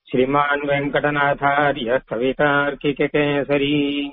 श्रीमान् वेङ्कटनाथार्य कवितार्किककेसरी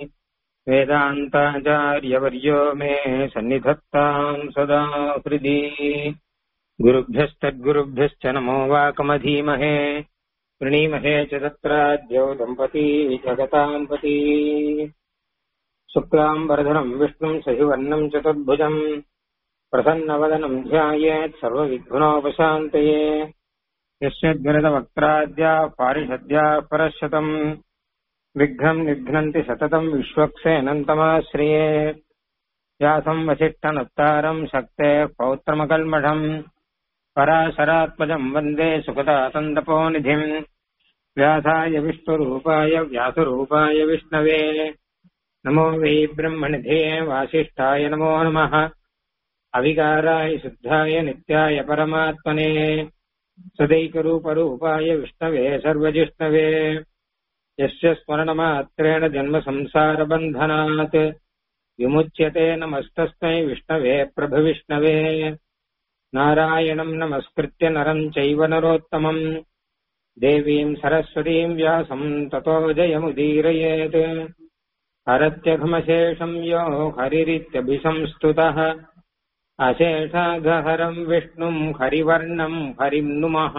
वेदान्ताचार्यवर्यो मे सन्निधत्ताम् सदा हृदि गुरुभ्यस्तद्गुरुभ्यश्च नमो वाकमधीमहे प्रणीमहे च तत्राद्यौ दम्पती जगताम् पती शुक्लाम् वरधनम् विष्णुम् सहिवर्णम् चतुर्भुजम् प्रसन्नवदनम् ध्यायेत् सर्वविघ्नोपशान्तये यस्यद्गरदवक्त्राद्या पारिषद्या परशतम् विघ्नम् निघ्नन्ति सततम् विश्वक्सेनन्तमाश्रिये व्यासम् वसिष्ठनत्तारम् शक्तेः पौत्रमकल्मषम् पराशरात्मजम् वन्दे सुखदातन्दपोनिधिम् व्यासाय विष्णुरूपाय व्यासरूपाय विष्णवे नमो वै ब्रह्मनिधे वासिष्ठाय नमो नमः अविकाराय शुद्धाय नित्याय परमात्मने सदैकरूपरूपाय विष्णवे सर्वजिष्णवे यस्य स्मरणमात्रेण जन्मसंसारबन्धनात् विमुच्यते नमस्तस्मै विष्णवे प्रभविष्णवे नारायणम् नमस्कृत्य नरम् चैव नरोत्तमम् देवीम् सरस्वतीम् व्यासम् ततो जयमुदीरयेत् हरत्यघमशेषम् यो हरिरित्यभिसंस्तुतः அசேஷாகஹரம் விஷ்ணும் ஹரிவர்ணம் ஹரிம் நுமஹ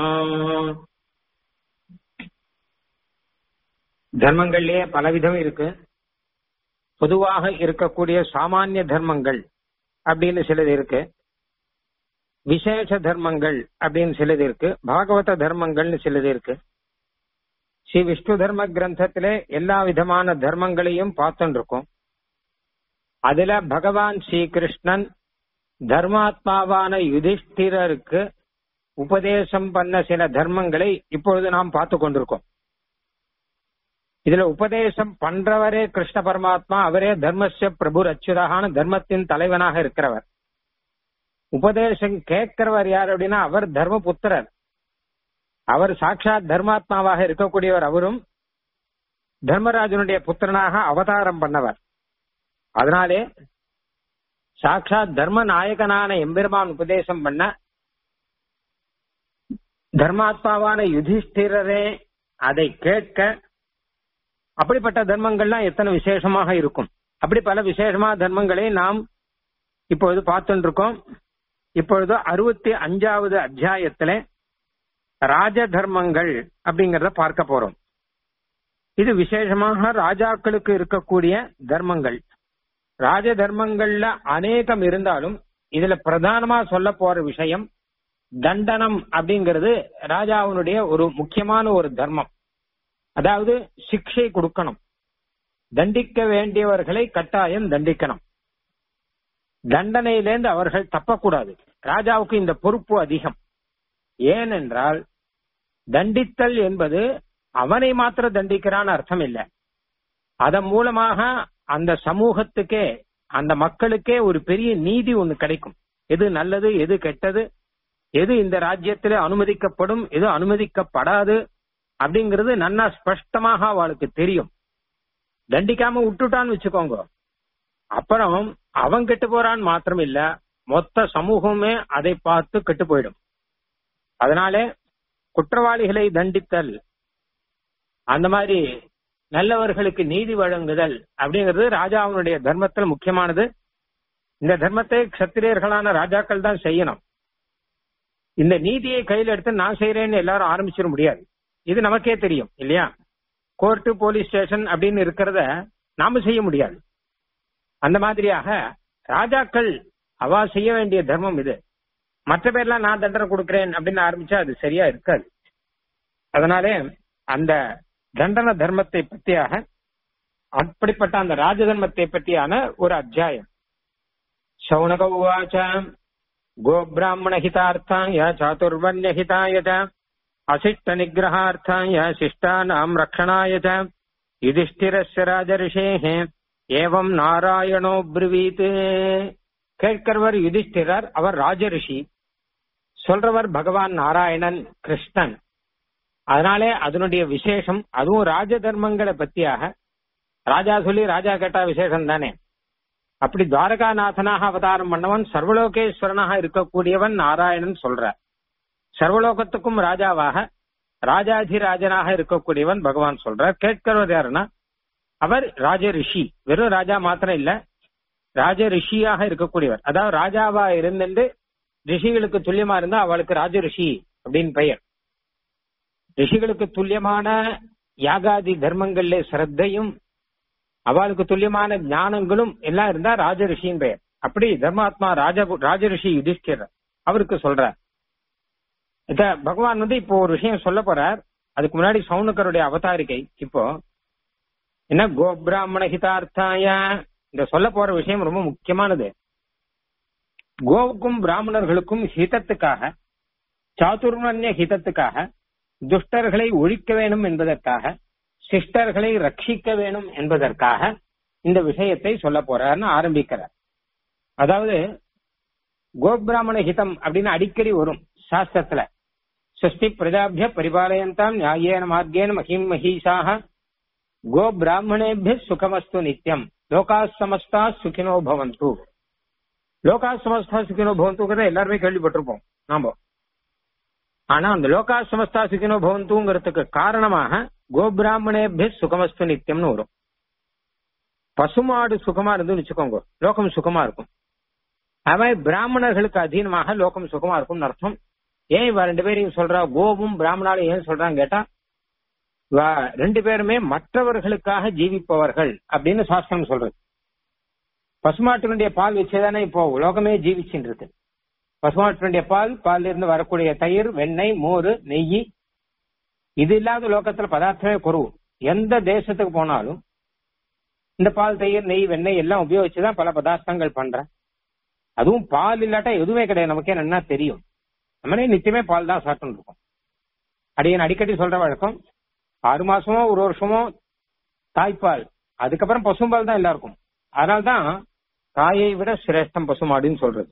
தர்மங்கள்லயே பலவிதம் இருக்கு பொதுவாக இருக்கக்கூடிய சாமானிய தர்மங்கள் அப்படின்னு சிலது இருக்கு விசேஷ தர்மங்கள் அப்படின்னு சிலது இருக்கு பாகவத தர்மங்கள்னு சிலது இருக்கு ஸ்ரீ விஷ்ணு தர்ம கிரந்தத்திலே எல்லா விதமான தர்மங்களையும் பார்த்துட்டு இருக்கோம் அதுல பகவான் ஸ்ரீ கிருஷ்ணன் தர்மாத்மாவான யுதிஷ்டிரருக்கு உபதேசம் பண்ண சில தர்மங்களை இப்பொழுது நாம் பார்த்து கொண்டிருக்கோம் இதுல உபதேசம் பண்றவரே கிருஷ்ண பரமாத்மா அவரே தர்மஸ்ய பிரபு அச்சுதகான தர்மத்தின் தலைவனாக இருக்கிறவர் உபதேசம் கேட்கிறவர் யார் அப்படின்னா அவர் தர்மபுத்திரர் அவர் சாட்சாத் தர்மாத்மாவாக இருக்கக்கூடியவர் அவரும் தர்மராஜனுடைய புத்திரனாக அவதாரம் பண்ணவர் அதனாலே சாட்சாத் தர்ம நாயகனான எம்பெருமான் உபதேசம் பண்ண தர்மாத்மாவான யுதிஷ்டிரரே அதை கேட்க அப்படிப்பட்ட தர்மங்கள்லாம் எத்தனை விசேஷமாக இருக்கும் அப்படி பல விசேஷமான தர்மங்களை நாம் இப்பொழுது பார்த்துட்டு இருக்கோம் இப்பொழுது அறுபத்தி அஞ்சாவது அத்தியாயத்திலே ராஜ தர்மங்கள் அப்படிங்கறத பார்க்க போறோம் இது விசேஷமாக ராஜாக்களுக்கு இருக்கக்கூடிய தர்மங்கள் ராஜ தர்மங்கள்ல அநேகம் இருந்தாலும் இதுல பிரதானமா சொல்ல போற விஷயம் தண்டனம் அப்படிங்கிறது ராஜாவினுடைய ஒரு முக்கியமான ஒரு தர்மம் அதாவது சிக்ஷை கொடுக்கணும் தண்டிக்க வேண்டியவர்களை கட்டாயம் தண்டிக்கணும் தண்டனையிலேருந்து அவர்கள் தப்பக்கூடாது ராஜாவுக்கு இந்த பொறுப்பு அதிகம் ஏனென்றால் தண்டித்தல் என்பது அவனை மாத்திர தண்டிக்கிறான்னு அர்த்தம் இல்லை அதன் மூலமாக அந்த சமூகத்துக்கே அந்த மக்களுக்கே ஒரு பெரிய நீதி ஒண்ணு கிடைக்கும் எது நல்லது எது கெட்டது எது இந்த ராஜ்யத்திலே அனுமதிக்கப்படும் எது அனுமதிக்கப்படாது அப்படிங்கிறது நன்னா ஸ்பஷ்டமாக அவளுக்கு தெரியும் தண்டிக்காம விட்டுட்டான்னு வச்சுக்கோங்க அப்புறம் அவன் கெட்டு போறான்னு மாத்திரம் இல்ல மொத்த சமூகமே அதை பார்த்து கெட்டு போயிடும் அதனாலே குற்றவாளிகளை தண்டித்தல் அந்த மாதிரி நல்லவர்களுக்கு நீதி வழங்குதல் அப்படிங்கிறது ராஜாவினுடைய தர்மத்தில் முக்கியமானது இந்த தர்மத்தை கத்திரியர்களான ராஜாக்கள் தான் செய்யணும் இந்த நீதியை கையில் எடுத்து நான் செய்யறேன்னு எல்லாரும் ஆரம்பிச்சிட முடியாது இது நமக்கே தெரியும் இல்லையா கோர்ட்டு போலீஸ் ஸ்டேஷன் அப்படின்னு இருக்கிறத நாம செய்ய முடியாது அந்த மாதிரியாக ராஜாக்கள் அவா செய்ய வேண்டிய தர்மம் இது மற்ற பேர்லாம் நான் தண்டனை கொடுக்கிறேன் அப்படின்னு ஆரம்பிச்சா அது சரியா இருக்காது அதனாலே அந்த தண்டன தர்மத்தை பற்றியாக அப்படிப்பட்ட அந்த ராஜ தர்மத்தை பற்றியான ஒரு அத்தியாயம் சௌனக உவாச்ச கோபிராமண ஹிதார்த்தாய சாதுர்வர்ணிய ஹிதாய அசிஷ்ட நிகிரகார்த்தாய சிஷ்டானாம் ரக்ஷணாய யுதிஷ்டிரஸ்ய ராஜரிஷேஹே ஏவம் நாராயணோ பிரவீத் கேட்கிறவர் யுதிஷ்டிரர் அவர் ராஜரிஷி சொல்றவர் பகவான் நாராயணன் கிருஷ்ணன் அதனாலே அதனுடைய விசேஷம் அதுவும் ராஜ தர்மங்களை பத்தியாக ராஜா சொல்லி ராஜா கேட்டா விசேஷம் தானே அப்படி துவாரகாநாதனாக அவதாரம் பண்ணவன் சர்வலோகேஸ்வரனாக இருக்கக்கூடியவன் நாராயணன் சொல்ற சர்வலோகத்துக்கும் ராஜாவாக ராஜாதிராஜனாக இருக்கக்கூடியவன் பகவான் சொல்றார் கேட்கிறவர் யாருன்னா அவர் ராஜ ரிஷி வெறும் ராஜா மாத்திரம் இல்ல ராஜ ரிஷியாக இருக்கக்கூடியவர் அதாவது ராஜாவா இருந்துட்டு ரிஷிகளுக்கு துல்லியமா இருந்தா அவளுக்கு ராஜ ரிஷி அப்படின்னு பெயர் ரிஷிகளுக்கு துல்லியமான யாகாதி தர்மங்கள்ல சிரத்தையும் அவளுக்கு துல்லியமான ஞானங்களும் எல்லாம் இருந்தா ராஜ ரிஷியின் பெயர் அப்படி தர்மாத்மா ராஜ ராஜ ரிஷி யுதிஷ்டிர் அவருக்கு சொல்றார் இத பகவான் வந்து இப்போ ஒரு விஷயம் சொல்ல போறார் அதுக்கு முன்னாடி சவுனக்கருடைய அவதாரிகை இப்போ என்ன கோபிராமண ஹிதார்த்தாய இந்த சொல்ல போற விஷயம் ரொம்ப முக்கியமானது கோவுக்கும் பிராமணர்களுக்கும் ஹிதத்துக்காக சாதுர்வன்ய ஹிதத்துக்காக துஷ்டர்களை ஒழிக்க வேணும் என்பதற்காக சிஷ்டர்களை ரட்சிக்க வேணும் என்பதற்காக இந்த விஷயத்தை சொல்ல போறாருன்னு ஆரம்பிக்கிறார் அதாவது கோபிராமண ஹிதம் அப்படின்னு அடிக்கடி வரும் சாஸ்திரத்துல சஷ்டி பிரஜாபிய பரிபாலயந்தாம் நியாயேன மார்க்கேன மகிம் மகிஷாக கோ பிராமணேபிய சுகமஸ்து நித்தியம் லோகா சமஸ்தா சுகினோ பவந்து லோகா சமஸ்தா சுகினோ பவந்துங்கிறத எல்லாருமே கேள்விப்பட்டிருப்போம் நாம ஆனா அந்த லோகா சமஸ்தா சுகினோ பவந்துங்கிறதுக்கு காரணமாக கோபிராமணேபிய சுகமஸ்து நித்தியம்னு வரும் பசுமாடு சுகமா இருந்துன்னு வச்சுக்கோங்க லோகம் சுகமா இருக்கும் அது மாதிரி பிராமணர்களுக்கு அதீனமாக லோகம் சுகமா இருக்கும்னு அர்த்தம் ஏன் இவ ரெண்டு பேரையும் சொல்றா கோவும் பிராமணாலும் ஏன் சொல்றான்னு கேட்டா இவ ரெண்டு பேருமே மற்றவர்களுக்காக ஜீவிப்பவர்கள் அப்படின்னு சாஸ்திரம் சொல்றது பசுமாட்டினுடைய பால் வச்சுதானே இப்போ உலகமே ஜீவிச்சுட்டு இருக்கு பசுமாட்டினுடைய பால் பால்ல இருந்து வரக்கூடிய தயிர் வெண்ணெய் மோர் நெய் இது இல்லாத லோகத்துல பதார்த்தமே குறவு எந்த தேசத்துக்கு போனாலும் இந்த பால் தயிர் நெய் வெண்ணெய் எல்லாம் உபயோகிச்சுதான் பல பதார்த்தங்கள் பண்றேன் அதுவும் பால் இல்லாட்டா எதுவுமே கிடையாது நமக்கே நல்லா தெரியும் நம்மளே நித்தியமே பால் தான் சாப்பிட்டு இருக்கோம் அடியன் அடிக்கடி சொல்ற வழக்கம் ஆறு மாசமோ ஒரு வருஷமோ தாய்ப்பால் அதுக்கப்புறம் பசும்பால் தான் எல்லாருக்கும் அதனால்தான் தாயை விட சிரேஷ்டம் பசுமாடுன்னு சொல்றது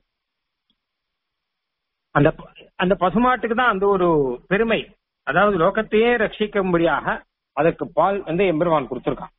அந்த அந்த பசுமாட்டுக்கு தான் அந்த ஒரு பெருமை அதாவது லோகத்தையே ரட்சிக்கும்படியாக அதற்கு பால் வந்து எம்பெருமான் கொடுத்திருக்கான்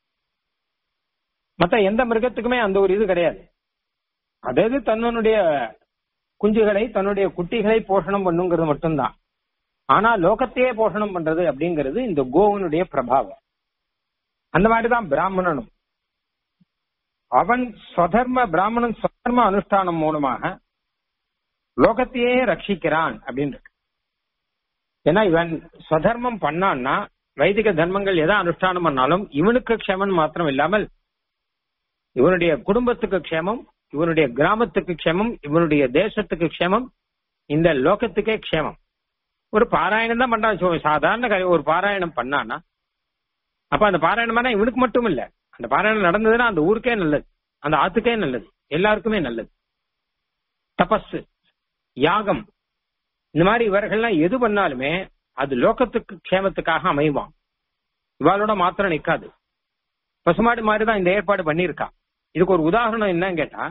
மத்த எந்த மிருகத்துக்குமே அந்த ஒரு இது கிடையாது அதாவது தன்னுடைய குஞ்சுகளை தன்னுடைய குட்டிகளை போஷணம் பண்ணுங்கிறது மட்டும்தான் ஆனா லோகத்தையே போஷணம் பண்றது அப்படிங்கிறது இந்த கோவனுடைய பிரபாவம் அந்த மாதிரிதான் பிராமணனும் அவன் ஸ்வதர்ம பிராமணன் ஸ்வதர்ம அனுஷ்டானம் மூலமாக லோகத்தையே ரட்சிக்கிறான் அப்படின்னு இருக்கு ஏன்னா இவன் ஸ்வதர்மம் பண்ணான்னா வைதிக தர்மங்கள் எதை அனுஷ்டானம் பண்ணாலும் இவனுக்கு க்ஷமன் மாத்திரம் இல்லாமல் இவனுடைய குடும்பத்துக்கு க்ஷேமம் இவனுடைய கிராமத்துக்கு க்ஷேமம் இவனுடைய தேசத்துக்கு க்ஷேமம் இந்த லோகத்துக்கே க்ஷேமம் ஒரு பாராயணம் தான் பண்றான் சாதாரண காரியம் ஒரு பாராயணம் பண்ணானா அப்ப அந்த பாராயணம் பண்ணா இவனுக்கு மட்டும் இல்ல அந்த பாராயணம் நடந்ததுன்னா அந்த ஊருக்கே நல்லது அந்த ஆத்துக்கே நல்லது எல்லாருக்குமே நல்லது தபஸ் யாகம் இந்த மாதிரி இவர்கள்லாம் எது பண்ணாலுமே அது லோகத்துக்கு க்ஷேமத்துக்காக அமைவான் இவாளோட மாத்திரம் நிக்காது பசுமாடு மாதிரி தான் இந்த ஏற்பாடு பண்ணியிருக்கா இதுக்கு ஒரு உதாரணம் என்னன்னு கேட்டா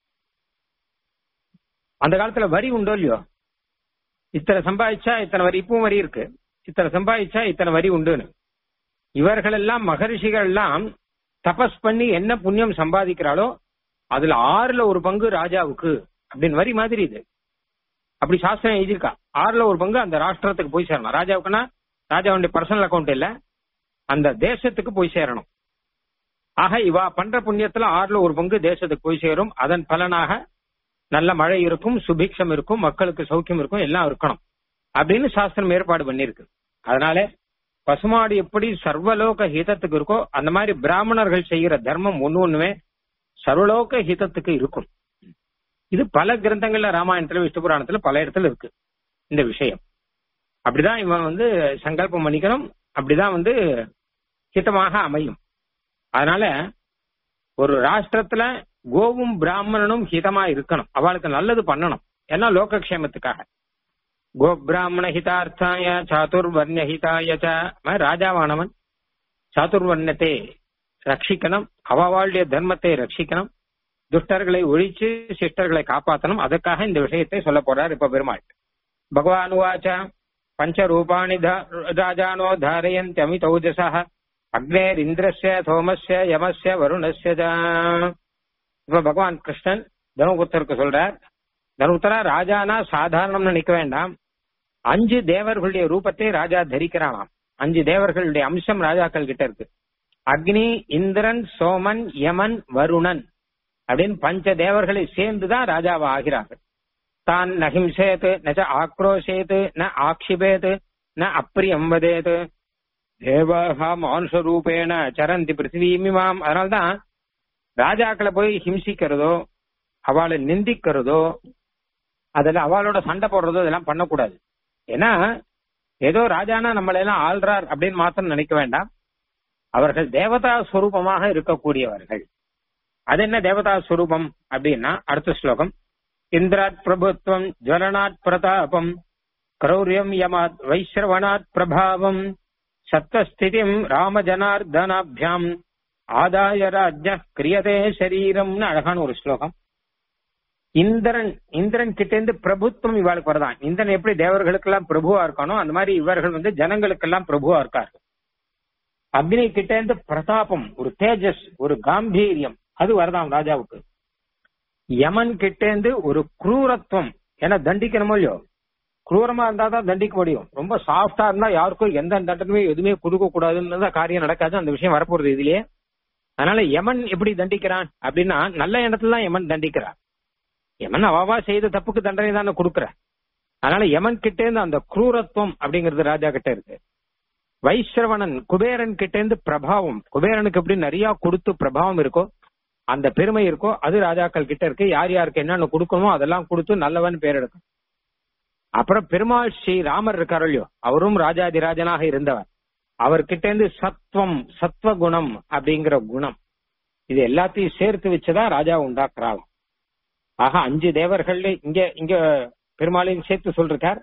அந்த காலத்துல வரி உண்டோ இல்லையோ இத்தனை சம்பாதிச்சா இத்தனை வரி இப்பவும் வரி இருக்கு இத்தனை சம்பாதிச்சா இத்தனை வரி உண்டுன்னு இவர்கள் எல்லாம் மகரிஷிகள் எல்லாம் தபஸ் பண்ணி என்ன புண்ணியம் சம்பாதிக்கிறாளோ அதுல ஆறுல ஒரு பங்கு ராஜாவுக்கு அப்படின்னு வரி மாதிரி இது அப்படி சாஸ்திரம் எழுதியிருக்கா ஆறுல ஒரு பங்கு அந்த ராஷ்டிரத்துக்கு போய் சேரணும் ராஜாவுக்குன்னா ராஜாவுடைய பர்சனல் அக்கௌண்ட் இல்ல அந்த தேசத்துக்கு போய் சேரணும் ஆக இவா பண்ற புண்ணியத்துல ஆறுல ஒரு பங்கு தேசத்துக்கு போய் சேரும் அதன் பலனாக நல்ல மழை இருக்கும் சுபிக்ஷம் இருக்கும் மக்களுக்கு சௌக்கியம் இருக்கும் எல்லாம் இருக்கணும் அப்படின்னு சாஸ்திரம் ஏற்பாடு பண்ணிருக்கு அதனால பசுமாடு எப்படி சர்வலோக ஹிதத்துக்கு இருக்கோ அந்த மாதிரி பிராமணர்கள் செய்கிற தர்மம் ஒண்ணு ஒண்ணுமே சர்வலோக ஹிதத்துக்கு இருக்கும் இது பல கிரந்தங்கள்ல ராமாயணத்துல விஷ்ணு புராணத்துல பல இடத்துல இருக்கு இந்த விஷயம் அப்படிதான் இவன் வந்து சங்கல்பம் பண்ணிக்கணும் அப்படிதான் வந்து ஹிதமாக அமையும் அதனால ஒரு ராஷ்டிரத்துல கோவும் பிராமணனும் ஹிதமா இருக்கணும் அவளுக்கு நல்லது பண்ணணும் ஏன்னா லோகக்ஷேமத்துக்காக கோ பிராமண ஹிதார்த்தாய சாதுர்வர்ண ஹிதாய ராஜாவானவன் சாதுர்வர்ணத்தை ரட்சிக்கணும் அவளுடைய தர்மத்தை ரட்சிக்கணும் துஷ்டர்களை ஒழிச்சு சிஷ்டர்களை காப்பாற்றணும் அதுக்காக இந்த விஷயத்தை சொல்ல போறார் இப்ப பெருமாள் பகவான் வாச்ச பஞ்சரூபாணி ராஜானோ தாரயந்தி அமிதௌஜசா அக்னேர் இந்திரஸ்ய சோமஸ்ய யமஸ்ய வருணஸ்ய இப்ப பகவான் கிருஷ்ணன் தனுபுத்தருக்கு சொல்றார் தனுபுத்தரா ராஜானா சாதாரணம்னு நிக்க வேண்டாம் அஞ்சு தேவர்களுடைய ரூபத்தை ராஜா தரிக்கிறானாம் அஞ்சு தேவர்களுடைய அம்சம் ராஜாக்கள் கிட்ட இருக்கு அக்னி இந்திரன் சோமன் யமன் வருணன் அப்படின்னு பஞ்ச தேவர்களை சேர்ந்துதான் ராஜாவா ஆகிறார்கள் தான் நகிம்சேத் ந ச ஆக்ரோஷேத் ந ஆக்ஷிபேத் ந அப்பிரியம் வதேத் தேவஹா மானுஷ ரூபேண சரந்தி பிருத்திவீமிமாம் அதனால்தான் ராஜாக்களை போய் ஹிம்சிக்கிறதோ அவளை நிந்திக்கிறதோ அதுல அவளோட சண்டை போடுறதோ இதெல்லாம் பண்ணக்கூடாது ஏன்னா ஏதோ ராஜானா நம்மளை எல்லாம் ஆள்றார் அப்படின்னு மாத்திரம் நினைக்க வேண்டாம் அவர்கள் தேவதா ஸ்வரூபமாக இருக்கக்கூடியவர்கள் அது என்ன தேவதா ஸ்வரூபம் அப்படின்னா அடுத்த ஸ்லோகம் இந்திராத் பிரபுத்வம் ஜுவலனாத் பிரதாபம் கிரௌரியம் யமாத் வைஸ்ரவணாத் பிரபாவம் சத்வஸ்திதிம் ராமஜனார்தனாபியாம் ஆதாய ராஜ்ய கிரியதே சரீரம்னு அழகான ஒரு ஸ்லோகம் இந்திரன் இந்திரன் கிட்ட இருந்து பிரபுத்துவம் இவாளுக்கு வரதான் இந்திரன் எப்படி தேவர்களுக்கெல்லாம் பிரபுவா இருக்கானோ அந்த மாதிரி இவர்கள் வந்து ஜனங்களுக்கெல்லாம் பிரபுவா இருக்கார்கள் அக்னி கிட்ட இருந்து பிரதாபம் ஒரு தேஜஸ் ஒரு காம்பீரியம் அது வரதாம் ராஜாவுக்கு யமன் கிட்ட இருந்து ஒரு குரூரத்துவம் ஏன்னா தண்டிக்கணுமோ இல்லையோ குரூரமா இருந்தா தான் தண்டிக்க முடியும் ரொம்ப சாஃப்டா இருந்தா யாருக்கும் எந்த தண்டனையும் எதுவுமே கொடுக்க கூடாதுன்னு காரியம் நடக்காது அந்த விஷயம் வரப்போறது இதுலயே அதனால யமன் எப்படி தண்டிக்கிறான் அப்படின்னா நல்ல இடத்துல தான் யமன் தண்டிக்கிறான் யமன் அவாவா செய்த தப்புக்கு தண்டனை தானே கொடுக்குற அதனால யமன் கிட்ட இருந்து அந்த குரூரத்துவம் அப்படிங்கிறது ராஜா கிட்ட இருக்கு வைஸ்ரவணன் குபேரன் கிட்ட இருந்து பிரபாவம் குபேரனுக்கு எப்படி நிறைய கொடுத்து பிரபாவம் இருக்கோ அந்த பெருமை இருக்கோ அது ராஜாக்கள் கிட்ட இருக்கு யார் யாருக்கு என்னென்ன கொடுக்கணுமோ அதெல்லாம் கொடுத்து நல்லவன் பேர் எடுக்கும் அப்புறம் பெருமாள் ஸ்ரீ ராமர் இருக்காரோ இல்லையோ அவரும் ராஜாதிராஜனாக இருந்தவர் அவர்கிட்ட இருந்து சத்வம் சத்வ குணம் அப்படிங்கிற குணம் இது எல்லாத்தையும் சேர்த்து வச்சுதான் ராஜா உண்டாக்குறாங்க ஆக அஞ்சு தேவர்கள் இங்க இங்க பெருமாளையும் சேர்த்து சொல்றார்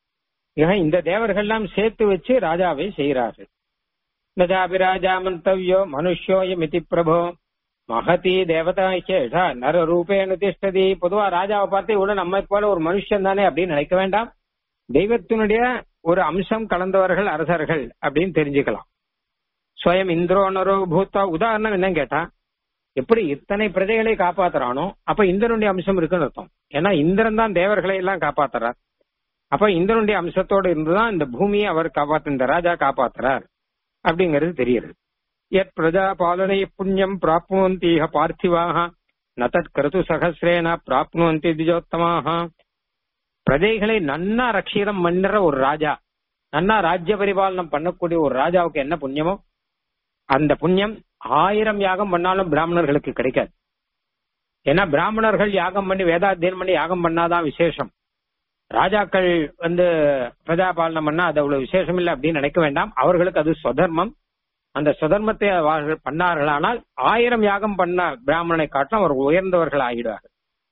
இந்த தேவர்கள்லாம் சேர்த்து வச்சு ராஜாவை செய்கிறார்கள் நஜாபிராஜா மந்தவ்யோ மனுஷ்யோயமிதி பிரபோ மகதி தேவதா கேஷா நர ரூபேண திஷ்டதி பொதுவா ராஜாவை பார்த்து இவ்வளவு நம்ம போல ஒரு மனுஷன் தானே அப்படின்னு நினைக்க வேண்டாம் தெய்வத்தினுடைய ஒரு அம்சம் கலந்தவர்கள் அரசர்கள் அப்படின்னு தெரிஞ்சுக்கலாம் ஸ்வயம் இந்திரோனரோ பூத்தா உதாரணம் என்னன்னு கேட்டா எப்படி இத்தனை பிரஜைகளை காப்பாத்துறானோ அப்ப இந்திரனுடைய அம்சம் இருக்குன்னு அர்த்தம் ஏன்னா இந்திரன் தான் தேவர்களை எல்லாம் காப்பாத்துறார் அப்ப இந்திரனுடைய அம்சத்தோடு இருந்துதான் இந்த பூமியை அவர் காப்பாத்து இந்த ராஜா காப்பாத்துறார் அப்படிங்கிறது தெரியுது யத் பிரஜா பாலனை புண்ணியம் பிராப்னுவந்தீக பார்த்திவாக ந தத் கருத்து சகசிரேன பிராப்னுவந்தி திஜோத்தமாக பிரஜைகளை நன்னா ரட்சிதம் பண்ணுற ஒரு ராஜா நன்னா ராஜ்ய பரிபாலனம் பண்ணக்கூடிய ஒரு ராஜாவுக்கு என்ன புண்ணியமோ அந்த புண்ணியம் ஆயிரம் யாகம் பண்ணாலும் பிராமணர்களுக்கு கிடைக்காது ஏன்னா பிராமணர்கள் யாகம் பண்ணி வேதாத்தியனம் பண்ணி யாகம் பண்ணாதான் விசேஷம் ராஜாக்கள் வந்து பிரஜாபாலனம் பண்ணா அது அவ்வளவு விசேஷம் இல்லை அப்படின்னு நினைக்க வேண்டாம் அவர்களுக்கு அது சொதர்மம் அந்த சுதர்மத்தை அவர்கள் பண்ணார்களானால் ஆயிரம் யாகம் பண்ண பிராமணனை காட்டிலும் அவர் உயர்ந்தவர்கள் ஆகிடுவார்கள்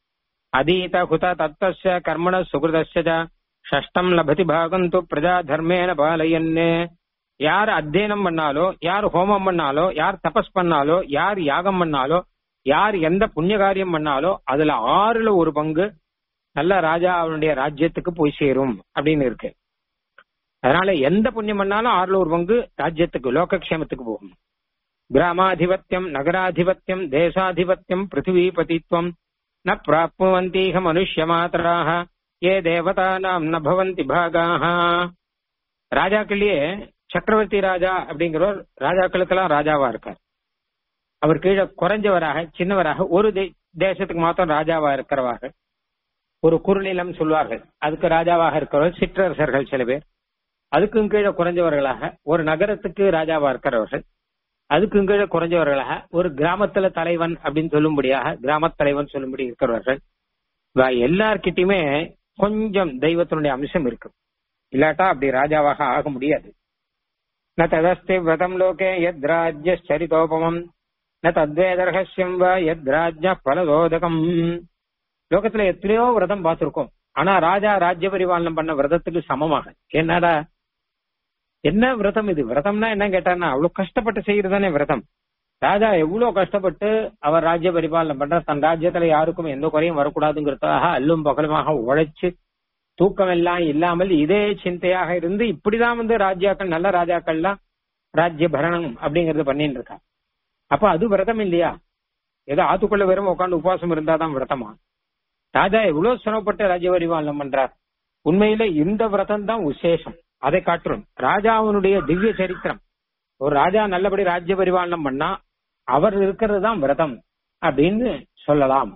அதீத குத தத்தஸ்ய கர்மண சுகிருதஸ்ய ஷஷ்டம் லபதி பாகம் து பிரஜா தர்மேன பாலயன்னு யார் அத்தியனம் பண்ணாலோ யார் ஹோமம் பண்ணாலோ யார் தபஸ் பண்ணாலோ யார் யாகம் பண்ணாலோ யார் எந்த புண்ணிய காரியம் பண்ணாலோ அதுல ஆறுல ஒரு பங்கு நல்ல ராஜா அவனுடைய ராஜ்யத்துக்கு போய் சேரும் அப்படின்னு இருக்கு அதனால எந்த புண்ணியம் பண்ணாலும் ஆறுல ஒரு பங்கு ராஜ்யத்துக்கு லோகக்ஷேமத்துக்கு போகும் கிராமாதிபத்தியம் நகராதிபத்தியம் தேசாதிபத்தியம் பிருத்திவிபதித்வம் ந பிராப்னுவந்தீக மனுஷ்ய மாத்திராக ஏ தேவதா நாம் ந பவந்தி பாகாக ராஜாக்கள்லயே சக்கரவர்த்தி ராஜா அப்படிங்கிறவர் ராஜாக்களுக்கெல்லாம் ராஜாவா இருக்கார் அவர் கீழே குறைஞ்சவராக சின்னவராக ஒரு தேசத்துக்கு மாத்திரம் ராஜாவா இருக்கிறவார்கள் ஒரு குறுநிலம் சொல்வார்கள் அதுக்கு ராஜாவாக இருக்கிறவர் சிற்றரசர்கள் சில பேர் அதுக்கும் கீழே குறைஞ்சவர்களாக ஒரு நகரத்துக்கு ராஜாவா இருக்கிறவர்கள் அதுக்கும் கீழே குறைஞ்சவர்களாக ஒரு கிராமத்துல தலைவன் அப்படின்னு சொல்லும்படியாக கிராம தலைவன் சொல்லும்படி இருக்கிறவர்கள் எல்லார்கிட்டயுமே கொஞ்சம் தெய்வத்தினுடைய அம்சம் இருக்கு இல்லாட்டா அப்படி ராஜாவாக ஆக முடியாது ந ததஸ்தி விரதம் லோகே எத் ராஜ்யரிதோபமம் ந தத்வேதரகசியம் வா எத் ராஜ்ய பலதோதகம் லோகத்துல எத்தனையோ விரதம் பார்த்திருக்கோம் ஆனா ராஜா ராஜ்ய பரிபாலனம் பண்ண விரதத்துக்கு சமமாக என்னடா என்ன விரதம் இது விரதம்னா என்ன கேட்டான்னா அவ்வளவு கஷ்டப்பட்டு செய்யறதானே விரதம் ராஜா எவ்வளவு கஷ்டப்பட்டு அவர் ராஜ்ய பரிபாலனம் பண்ற தன் ராஜ்யத்துல யாருக்கும் எந்த குறையும் வரக்கூடாதுங்கிறதுக்காக அல்லும் பகலுமாக உழைச்சு தூக்கம் எல்லாம் இல்லாமல் இதே சிந்தையாக இருந்து இப்படிதான் வந்து ராஜ்யாக்கள் நல்ல ராஜாக்கள்லாம் ராஜ்ய பரணம் அப்படிங்கறது பண்ணிட்டு இருக்கா அப்ப அது விரதம் இல்லையா ஏதோ ஆத்துக்குள்ள வெறும் உட்காந்து உபவாசம் இருந்தாதான் விரதமா ராஜா எவ்வளவு சிரமப்பட்டு ராஜ்ய பரிபாலனம் பண்றார் உண்மையில இந்த விரதம் தான் விசேஷம் அதை காட்டுறோம் ராஜாவினுடைய திவ்ய சரித்திரம் ஒரு ராஜா நல்லபடி ராஜ்ய பரிபாலனம் பண்ணா அவர் இருக்கிறது தான் விரதம் அப்படின்னு சொல்லலாம்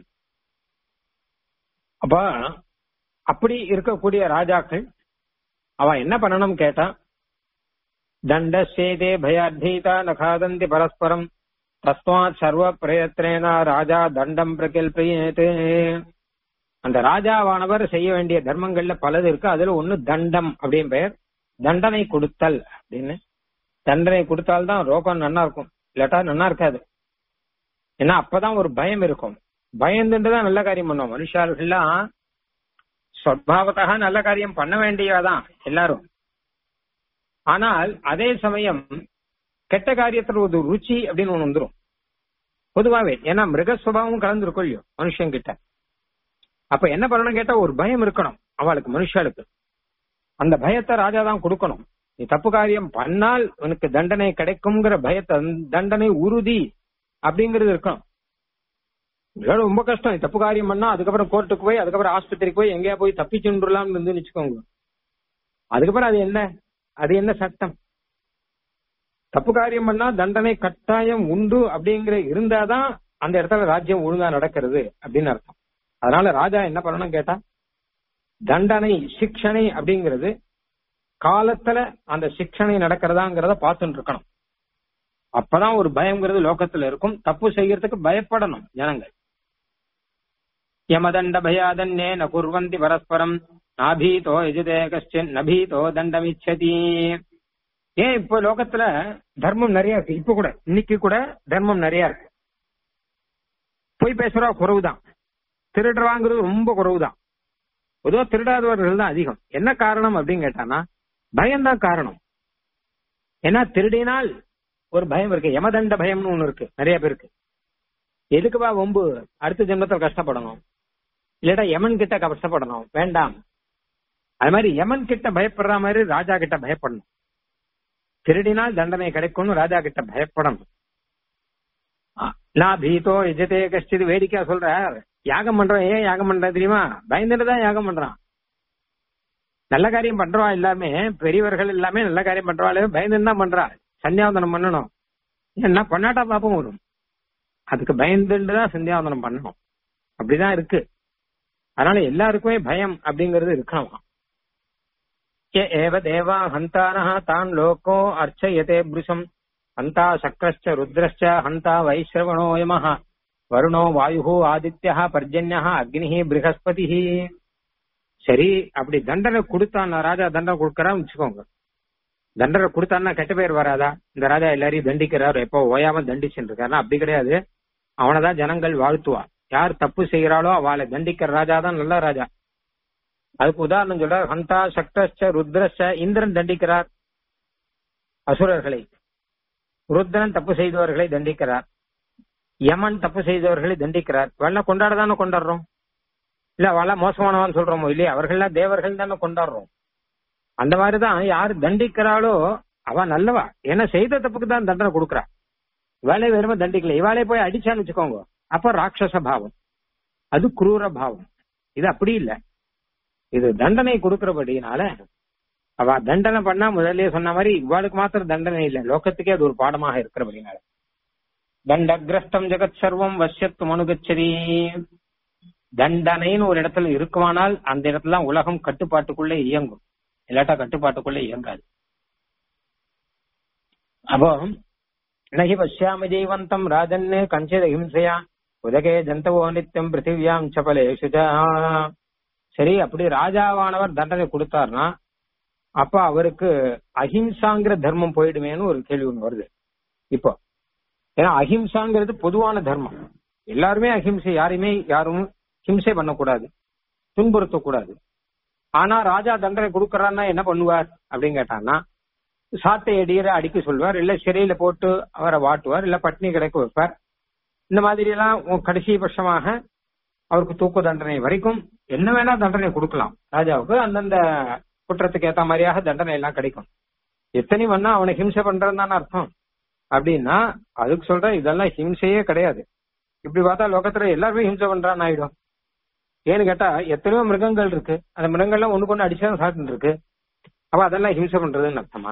அப்ப அப்படி இருக்கக்கூடிய ராஜாக்கள் அவன் என்ன பண்ணணும் கேட்டா தண்ட சேதே பயாத்தீதா நகாதந்தி பரஸ்பரம் தஸ்மாத் சர்வ பிரயத்னேன ராஜா தண்டம் பிரகல்பயேது அந்த ராஜாவானவர் செய்ய வேண்டிய தர்மங்கள்ல பலது இருக்கு அதுல ஒண்ணு தண்டம் அப்படின்னு பெயர் தண்டனை கொடுத்தல் அப்படின்னு தண்டனை கொடுத்தால்தான் ரோகம் நன்னா இருக்கும் இல்லாட்டா நன்னா இருக்காது ஏன்னா அப்பதான் ஒரு பயம் இருக்கும் பயந்துட்டு தான் நல்ல காரியம் பண்ணுவோம் மனுஷார்கள்லாம் சொற்பாவத்தாக நல்ல காரியம் பண்ண வேண்டியதான் எல்லாரும் ஆனால் அதே சமயம் கெட்ட காரியத்துல ஒரு ருச்சி அப்படின்னு ஒண்ணு வந்துரும் பொதுவாவே ஏன்னா மிருக சுபாவம் கலந்துருக்கும் இல்லையோ மனுஷன் கிட்ட அப்ப என்ன பண்ணணும் கேட்டா ஒரு பயம் இருக்கணும் அவளுக்கு மனுஷாளுக்கு அந்த பயத்தை ராஜா தான் கொடுக்கணும் நீ தப்பு காரியம் பண்ணால் உனக்கு தண்டனை கிடைக்குங்கிற பயத்தை தண்டனை உறுதி அப்படிங்கிறது இருக்கணும் இதோட ரொம்ப கஷ்டம் நீ தப்பு காரியம் பண்ணா அதுக்கப்புறம் கோர்ட்டுக்கு போய் அதுக்கப்புறம் ஆஸ்பத்திரிக்கு போய் எங்கேயா போய் தப்பிச்சுடலாம்னு இருந்து வச்சுக்கோங்க அதுக்கப்புறம் அது என்ன அது என்ன சட்டம் தப்பு காரியம் பண்ணா தண்டனை கட்டாயம் உண்டு அப்படிங்கிற இருந்தாதான் அந்த இடத்துல ராஜ்யம் ஒழுங்கா நடக்கிறது அப்படின்னு அர்த்தம் அதனால ராஜா என்ன பண்ணணும் கேட்டா தண்டனை சிக்ஷனை அப்படிங்கிறது காலத்துல அந்த சிக்ஷனை நடக்கிறதாங்கிறத பார்த்துட்டு இருக்கணும் அப்பதான் ஒரு பயம்ங்கிறது லோகத்துல இருக்கும் தப்பு செய்யறதுக்கு பயப்படணும் ஜனங்கள் யமதண்ட பயாதன்னே ந குர்வந்தி பரஸ்பரம் நாபீதோ எஜுதே கஷ்டின் நபீதோ தண்டமிச்சதி ஏன் இப்போ லோகத்துல தர்மம் நிறைய இருக்கு இப்ப கூட இன்னைக்கு கூட தர்மம் நிறைய இருக்கு பொய் பேசுறா குறவுதான் திருடுறாங்கிறது ரொம்ப குறவுதான் பொதுவா திருடாதவர்கள் தான் அதிகம் என்ன காரணம் அப்படின்னு கேட்டானா பயம்தான் காரணம் ஏன்னா திருடினால் ஒரு பயம் இருக்கு யமதண்ட பயம்னு ஒண்ணு இருக்கு நிறைய பேருக்கு எதுக்குப்பா ஒம்பு அடுத்த ஜென்மத்தில் கஷ்டப்படணும் இல்லடா யமன் கிட்ட கஷ்டப்படணும் வேண்டாம் அது மாதிரி யமன் கிட்ட பயப்படுற மாதிரி ராஜா கிட்ட பயப்படணும் திருடினால் தண்டனை கிடைக்கும்னு ராஜா கிட்ட பயப்படணும் நான் பீதோ எஜதே கஷ்டிது வேடிக்கையா சொல்ற யாகம் பண்றோம் ஏன் யாகம் பண்ற தெரியுமா பயந்துட்டு தான் யாகம் பண்றான் நல்ல காரியம் பண்றவா எல்லாமே பெரியவர்கள் எல்லாமே நல்ல காரியம் பண்றவாள் பயந்துன்னு தான் பண்றா சந்தியாவந்தனம் பண்ணணும் என்ன பண்ணாட்டா பாப்பம் வரும் அதுக்கு பயந்துட்டு தான் சந்தியாவந்தனம் பண்ணணும் அப்படிதான் இருக்கு அதனால எல்லாருக்குமே பயம் அப்படிங்கிறது இருக்கணும் ஏவ தேவா ஹந்தான தான் லோகோ அர்ச்சயதே புருஷம் ஹந்தா சக்கரஸ்ச ருத்ரஸ்ச ஹந்தா வைஸ்ரவணோயம வருணோ வாயு ஆதித்யா பர்ஜன்யா அக்னி ப்ரஹஸ்பதி சரி அப்படி தண்டனை கொடுத்தான்னா ராஜா தண்டனை கொடுக்கறான்னு வச்சுக்கோங்க தண்டனை கொடுத்தான்னா கெட்ட பேர் வராதா இந்த ராஜா எல்லாரையும் தண்டிக்கிறாரு எப்போ ஓயாம தண்டிச்சுட்டு இருக்காருன்னா அப்படி கிடையாது அவனைதான் ஜனங்கள் வாழ்த்துவா யார் தப்பு செய்யறாளோ அவளை தண்டிக்கிற ராஜா தான் நல்ல ராஜா அதுக்கு உதாரணம் சொல்றார் ஹந்தா சக்தஸ்ச ருத்ரஸ்ச இந்திரன் தண்டிக்கிறார் அசுரர்களை ருத்ரன் தப்பு செய்தவர்களை தண்டிக்கிறார் யமன் தப்பு செய்தவர்களை தண்டிக்கிறார் வெள்ள கொண்டாடதானே கொண்டாடுறோம் இல்ல அவள மோசமானவான்னு சொல்றோமோ இல்லையா அவர்கள்லாம் தேவர்கள் தானே கொண்டாடுறோம் அந்த மாதிரிதான் யாரு தண்டிக்கிறாளோ அவ நல்லவா ஏன்னா செய்த தப்புக்கு தான் தண்டனை கொடுக்கறா இவாளே வெறும தண்டிக்கல இவாளே போய் அடிச்சான்னு வச்சுக்கோங்க அப்ப ராட்சச பாவம் அது குரூர பாவம் இது அப்படி இல்ல இது தண்டனை கொடுக்கறபடினால அவ தண்டனை பண்ணா முதல்லயே சொன்ன மாதிரி இவாளுக்கு மாத்திரம் தண்டனை இல்ல லோகத்துக்கே அது ஒரு பாடமாக இருக்கிறபடினால தண்டகிரஸ்தம் ஜெகத் சர்வம் வசியத்து அனுகச்சரி தண்டனைன்னு ஒரு இடத்துல இருக்குமானால் அந்த இடத்துல உலகம் கட்டுப்பாட்டுக்குள்ள இயங்கும் இல்லாட்டா கட்டுப்பாட்டுக்குள்ள இயங்காது அப்போ நகி பசியாம ஜெய்வந்தம் ராஜன்னு கஞ்சித ஹிம்சையா உதகே ஜந்தவோ நித்தியம் பிருத்திவியாம் சபலேஷு சரி அப்படி ராஜாவானவர் தண்டனை கொடுத்தாருன்னா அப்ப அவருக்கு அஹிம்சாங்கிற தர்மம் போயிடுமேன்னு ஒரு கேள்வி ஒண்ணு வருது இப்போ ஏன்னா அஹிம்சாங்கிறது பொதுவான தர்மம் எல்லாருமே அஹிம்சை யாரையுமே யாரும் ஹிம்சை பண்ணக்கூடாது துன்புறுத்தக்கூடாது ஆனா ராஜா தண்டனை கொடுக்கறான்னா என்ன பண்ணுவார் அப்படின்னு கேட்டான்னா சாட்டை அடியரை அடிக்க சொல்வார் இல்ல சிறையில போட்டு அவரை வாட்டுவார் இல்ல பட்னி கிடைக்க வைப்பார் இந்த மாதிரி எல்லாம் கடைசி பட்சமாக அவருக்கு தூக்கு தண்டனை வரைக்கும் என்ன வேணா தண்டனை கொடுக்கலாம் ராஜாவுக்கு அந்தந்த குற்றத்துக்கு ஏத்த மாதிரியாக தண்டனை எல்லாம் கிடைக்கும் எத்தனை வேணா அவனை ஹிம்சை பண்றதுன்னு தானே அர்த்தம் அப்படின்னா அதுக்கு சொல்ற இதெல்லாம் ஹிம்சையே கிடையாது இப்படி பார்த்தா லோகத்துல எல்லாருமே ஹிம்சை பண்றான்னு ஆயிடும் ஏன்னு கேட்டா எத்தனையோ மிருகங்கள் இருக்கு அந்த மிருகங்கள்லாம் ஒண்ணுக்கு ஒண்ணு அடிச்சுதான் சாப்பிட்டு இருக்கு அப்ப அதெல்லாம் ஹிம்சை பண்றதுன்னு அர்த்தமா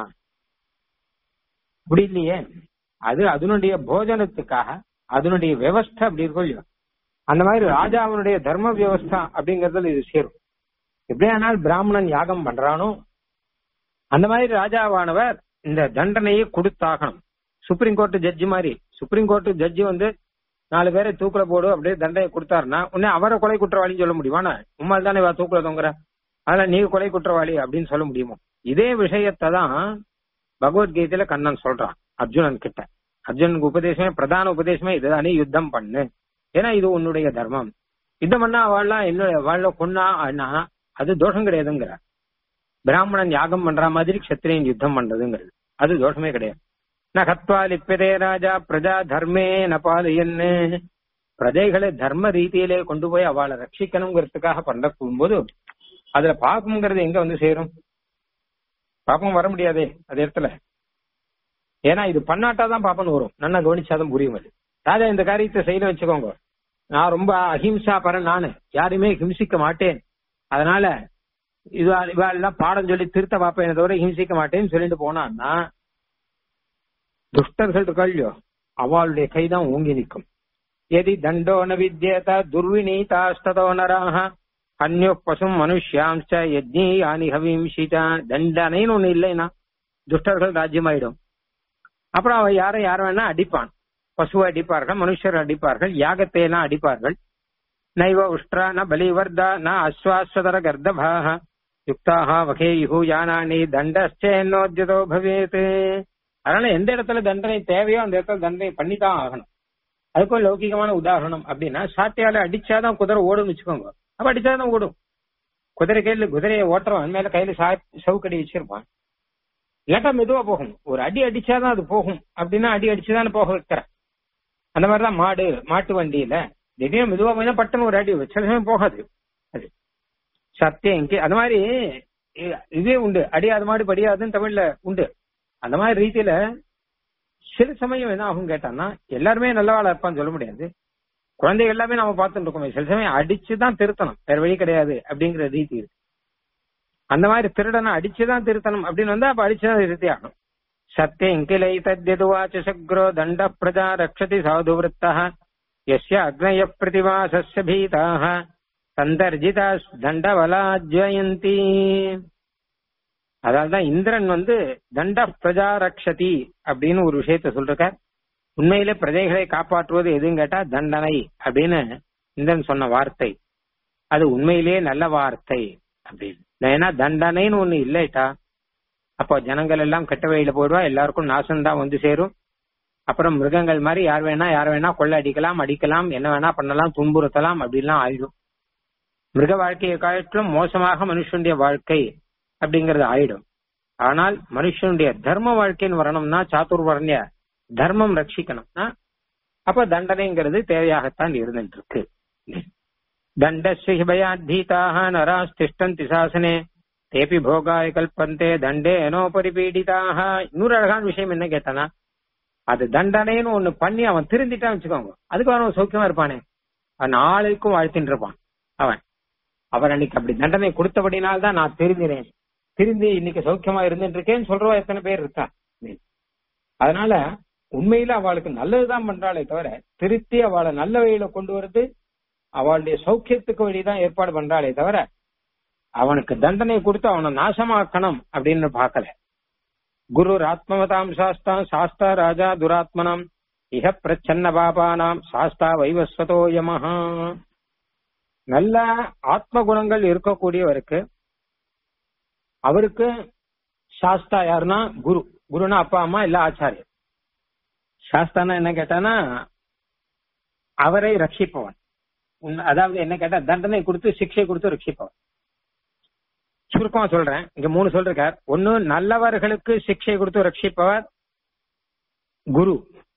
அப்படி இல்லையே அது அதனுடைய போஜனத்துக்காக அதனுடைய வியவஸ்தை அப்படி இருக்கும் இல்லையோ அந்த மாதிரி ராஜாவினுடைய தர்ம வியவஸ்தா அப்படிங்கறதுல இது சேரும் எப்படியானால் பிராமணன் யாகம் பண்றானோ அந்த மாதிரி ராஜாவானவர் இந்த தண்டனையை கொடுத்தாகணும் சுப்ரீம் கோர்ட் ஜட்ஜி மாதிரி சுப்ரீம் கோர்ட் ஜட்ஜி வந்து நாலு பேரை தூக்குல போடு அப்படியே தண்டனை கொடுத்தாருன்னா உடனே அவரை கொலை குற்றவாளின்னு சொல்ல முடியுமாண்ணா உம்மால் தானே இவ தூக்குல தொங்குற அதனால நீ கொலை குற்றவாளி அப்படின்னு சொல்ல முடியுமோ இதே விஷயத்தை தான் பகவத்கீதையில கண்ணன் சொல்றான் அர்ஜுனன் கிட்ட அர்ஜுனனுக்கு உபதேசமே பிரதான உபதேசமே இதுதானே யுத்தம் பண்ணு ஏன்னா இது உன்னுடைய தர்மம் யுத்தம் பண்ணா அவள்லாம் என்ன வாழ கொன்னா அண்ணா அது தோஷம் கிடையாதுங்கிற பிராமணன் யாகம் பண்ற மாதிரி கத்திரியன் யுத்தம் பண்றதுங்கிறது அது தோஷமே கிடையாது ந கத்வா லிப்பியதே ராஜா பிரஜா தர்மே நபாலயன்னு பிரஜைகளை தர்ம ரீதியிலே கொண்டு போய் அவளை ரட்சிக்கணுங்கிறதுக்காக பண்ண போகும்போது அதுல பாப்பம்ங்கிறது எங்க வந்து சேரும் பாப்பம் வர முடியாதே அது இடத்துல ஏன்னா இது பண்ணாட்டாதான் பாப்பம் வரும் நல்லா கவனிச்சாதான் புரியும் அது ராஜா இந்த காரியத்தை செய்யல வச்சுக்கோங்க நான் ரொம்ப அஹிம்சா பரன் நானு யாரையுமே ஹிம்சிக்க மாட்டேன் அதனால இது இவாளெல்லாம் பாடம் சொல்லி திருத்த பாப்பேன் தவிர ஹிம்சிக்க மாட்டேன்னு சொல்லிட்டு போனான்னா துஷ்டர்கள் இருக்கா இல்லையோ அவளுடைய கைதான் ஓங்கி நிற்கும் எதி தண்டோ ந வித்யேத துர்விநீதாஸ்ததோ நராக அந்யோ பசும் மனுஷ்யாம்ச யஜ்ஞி யானி ஹவிம்சிதா தண்டனைன்னு ஒண்ணு இல்லைன்னா துஷ்டர்கள் ராஜ்யமாயிடும் அப்புறம் அவன் யாரை யார வேணா அடிப்பான் பசுவை அடிப்பார்கள் மனுஷர் அடிப்பார்கள் யாகத்தை எல்லாம் அடிப்பார்கள் நைவ உஷ்ட்ரா ந பலிவர்தா ந அஸ்வாஸ்வதர கர்தபாக யுக்தாக வகேயு யானானி தண்டச்சேன்னோத்யதோ பவேத் அதனால எந்த இடத்துல தண்டனை தேவையோ அந்த இடத்துல தண்டனை பண்ணித்தான் ஆகணும் அதுக்கும் லௌகிகமான உதாரணம் அப்படின்னா சாட்டையால அடிச்சாதான் குதிரை ஓடும் வச்சுக்கோங்க அப்ப அடிச்சாதான் ஓடும் குதிரை கையில குதிரையை ஓட்டுறவன் மேல கையில சா சவுக்கடி வச்சிருப்பான் இல்லாட்டா மெதுவா போகும் ஒரு அடி அடிச்சாதான் அது போகும் அப்படின்னா அடி அடிச்சுதானே போக வைக்கிற அந்த மாதிரிதான் மாடு மாட்டு வண்டியில திடீர்னு மெதுவா போய் பட்டுன்னு ஒரு அடி சில சமயம் போகாது அது சத்தியம் இங்கே அது மாதிரி இதே உண்டு அடியாத மாடு படியாதுன்னு தமிழ்ல உண்டு அந்த மாதிரி ரீதியில சில சமயம் என்ன ஆகும் கேட்டான்னா எல்லாருமே நல்லவாளா இருப்பான்னு சொல்ல முடியாது குழந்தைகள் எல்லாமே நம்ம பார்த்துட்டு இருக்கோமே சில சமயம் அடிச்சுதான் திருத்தணும் வேற வழி கிடையாது அப்படிங்கிற ரீதி இருக்கு அந்த மாதிரி திருடனை அடிச்சுதான் திருத்தணும் அப்படின்னு வந்தா அப்ப அடிச்சுதான் திருத்தி ஆகணும் சத்தியம் கிளை தத்யதுவாச்ச சக்ரோ தண்ட பிரஜா ரக்ஷதி சாது விரத்தா எஸ்ய அக்னய பிரதிவாசஸ்ய பீதாக சந்தர்ஜிதா தண்டவலாஜயந்தி அதான் இந்திரன் வந்து தண்ட பிரஜா ரக்ஷதி அப்படின்னு ஒரு விஷயத்த சொல்றார் உண்மையில பிரஜைகளை காப்பாற்றுவது எதுன்னு கேட்டா தண்டனை அப்படின்னு இந்திரன் சொன்ன வார்த்தை அது உண்மையிலேயே நல்ல வார்த்தை அப்படின்னு ஏன்னா தண்டனைன்னு ஒண்ணு இல்லைட்டா அப்போ ஜனங்கள் எல்லாம் கெட்ட வழியில போயிடுவா எல்லாருக்கும் நாசம் தான் வந்து சேரும் அப்புறம் மிருகங்கள் மாதிரி யார் வேணா யார் வேணா கொள்ள அடிக்கலாம் அடிக்கலாம் என்ன வேணா பண்ணலாம் துன்புறுத்தலாம் அப்படிலாம் ஆயிடும் மிருக வாழ்க்கையை காட்டிலும் மோசமாக மனுஷனுடைய வாழ்க்கை அப்படிங்கறது ஆயிடும் ஆனால் மனுஷனுடைய தர்ம வாழ்க்கைன்னு வரணும்னா சாத்துர்வர்ணிய தர்மம் ரட்சிக்கணும்னா அப்ப தண்டனைங்கிறது தேவையாகத்தான் இருந்துட்டு இருக்கு தண்டஸ்வபயாத்தீதாக நராஸ்திஷ்டந்தி சாசனே தேபி போகாய கல்பந்தே தண்டே எனோபரி பீடிதாக இன்னொரு அழகான விஷயம் என்ன கேட்டானா அது தண்டனைன்னு ஒண்ணு பண்ணி அவன் திருந்திட்டான் வச்சுக்கோங்க அதுக்கு அவன் சௌக்கியமா இருப்பானே அவன் நாளைக்கும் வாழ்த்தின்னு இருப்பான் அவன் அவர் அன்னைக்கு அப்படி தண்டனை கொடுத்தபடினால்தான் நான் திருந்தினேன் திருந்தி இன்னைக்கு சௌக்கியமா இருந்துட்டு இருக்கேன்னு சொல்றவா எத்தனை பேர் இருக்கா அதனால உண்மையில அவளுக்கு நல்லதுதான் பண்றாளே தவிர திருத்தி அவளை நல்ல வழியில கொண்டு வருது அவளுடைய சௌக்கியத்துக்கு வழிதான் ஏற்பாடு பண்றாளே தவிர அவனுக்கு தண்டனை கொடுத்து அவனை நாசமாக்கணும் அப்படின்னு பார்க்கல குரு ஆத்மவதாம் சாஸ்தா சாஸ்தா ராஜா துராத்மனாம் இக பிரச்சன்ன பாபானாம் சாஸ்தா வைவஸ்வதோ யமஹா நல்ல ஆத்ம குணங்கள் இருக்கக்கூடியவருக்கு அவருக்கு சாஸ்தா யாருன்னா குரு குருனா அப்பா அம்மா இல்ல ஆச்சாரியர் சாஸ்தானா என்ன கேட்டானா அவரை ரட்சிப்பவன் அதாவது என்ன கேட்டா தண்டனை கொடுத்து சிக்ஷை கொடுத்து ரட்சிப்பவன் சுருக்கமா சொல்றேன் இங்க மூணு சொல்றார் ஒன்னு நல்லவர்களுக்கு சிக்ஷை கொடுத்து ரட்சிப்பவர் குரு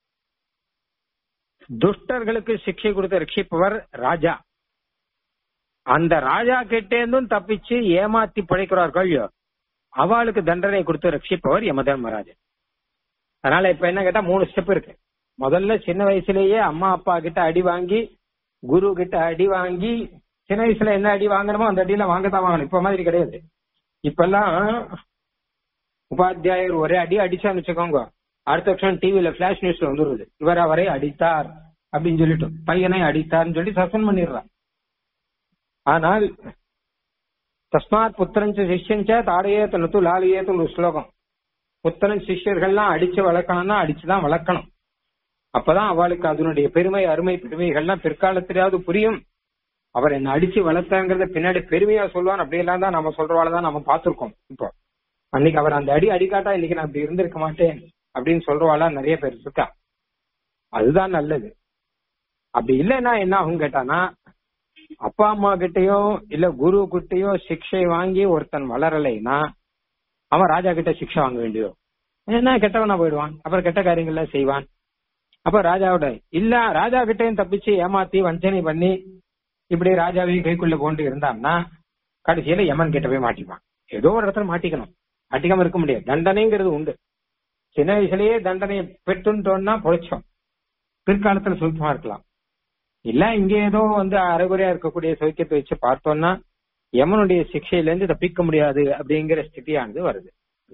துஷ்டர்களுக்கு சிக்ஷை கொடுத்து ரட்சிப்பவர் ராஜா அந்த ராஜா கிட்டேந்தும் தப்பிச்சு ஏமாத்தி பிழைக்கிறார்கள் அவளுக்கு தண்டனை கொடுத்து ரட்சிப்பவர் யமதர்மராஜன் அதனால இப்ப என்ன கேட்டா மூணு ஸ்டெப் இருக்கு முதல்ல சின்ன வயசுலயே அம்மா அப்பா கிட்ட அடி வாங்கி குரு கிட்ட அடி வாங்கி சின்ன வயசுல என்ன அடி வாங்கணுமோ அந்த அடியில வாங்கத்தான் வாங்கணும் இப்ப மாதிரி கிடையாது இப்பெல்லாம் உபாத்தியாயர் ஒரே அடி அடிச்சான்னு வச்சுக்கோங்க அடுத்த வருஷம் டிவில பிளாஷ் நியூஸ்ல வந்துருது இவர் அவரை அடித்தார் அப்படின்னு சொல்லிட்டு பையனை அடித்தார்னு சொல்லி சஸ்பெண்ட் பண்ணிடுறான் ஆனால் தஸ்மாத் புத்திரஞ்ச சிஷ்யஞ்ச தாடையே தனத்து லாலியே ஒரு ஸ்லோகம் புத்திரன் சிஷ்யர்கள்லாம் அடிச்சு வளர்க்கணும்னா அடிச்சுதான் வளர்க்கணும் அப்பதான் அவளுக்கு அதனுடைய பெருமை அருமை பெருமைகள்லாம் பிற்காலத்திலாவது புரியும் அவர் என்ன அடிச்சு வளர்த்தாங்கிறத பின்னாடி பெருமையா சொல்லுவான் அப்படியெல்லாம் தான் நம்ம சொல்றவாள் தான் நம்ம பார்த்திருக்கோம் இப்போ அன்னைக்கு அவர் அந்த அடி அடிக்காட்டா இன்னைக்கு நான் அப்படி இருந்திருக்க மாட்டேன் அப்படின்னு சொல்றவாளா நிறைய பேர் இருக்கா அதுதான் நல்லது அப்படி இல்லைன்னா என்ன ஆகும் கேட்டானா அப்பா அம்மா கிட்டயோ இல்ல குரு கிட்டயோ சிக்ஷை வாங்கி ஒருத்தன் வளரலைன்னா அவன் ராஜா கிட்ட சிக்ஷை வாங்க வேண்டியதோ என்ன கெட்டவனா போயிடுவான் அப்புறம் கெட்ட காரியங்கள்லாம் செய்வான் அப்ப ராஜாவோட இல்ல ராஜா கிட்டையும் தப்பிச்சு ஏமாத்தி வஞ்சனை பண்ணி இப்படி ராஜாவையும் கைக்குள்ள கொண்டு இருந்தான்னா கடைசியில யமன் கிட்ட போய் மாட்டிப்பான் ஏதோ ஒரு இடத்துல மாட்டிக்கணும் மாட்டிக்காம இருக்க முடியாது தண்டனைங்கிறது உண்டு சின்ன வயசுலயே தண்டனை பெற்றுட்டோம்னா பொழைச்சோம் பிற்காலத்துல சுத்தமா இருக்கலாம் இல்ல இங்க ஏதோ வந்து அரைகுறையா இருக்கக்கூடிய சௌக்கியத்தை வச்சு பார்த்தோம்னா யமனுடைய சிக்ஷையில இருந்து தப்பிக்க முடியாது அப்படிங்கிற ஸ்திதியானது வருது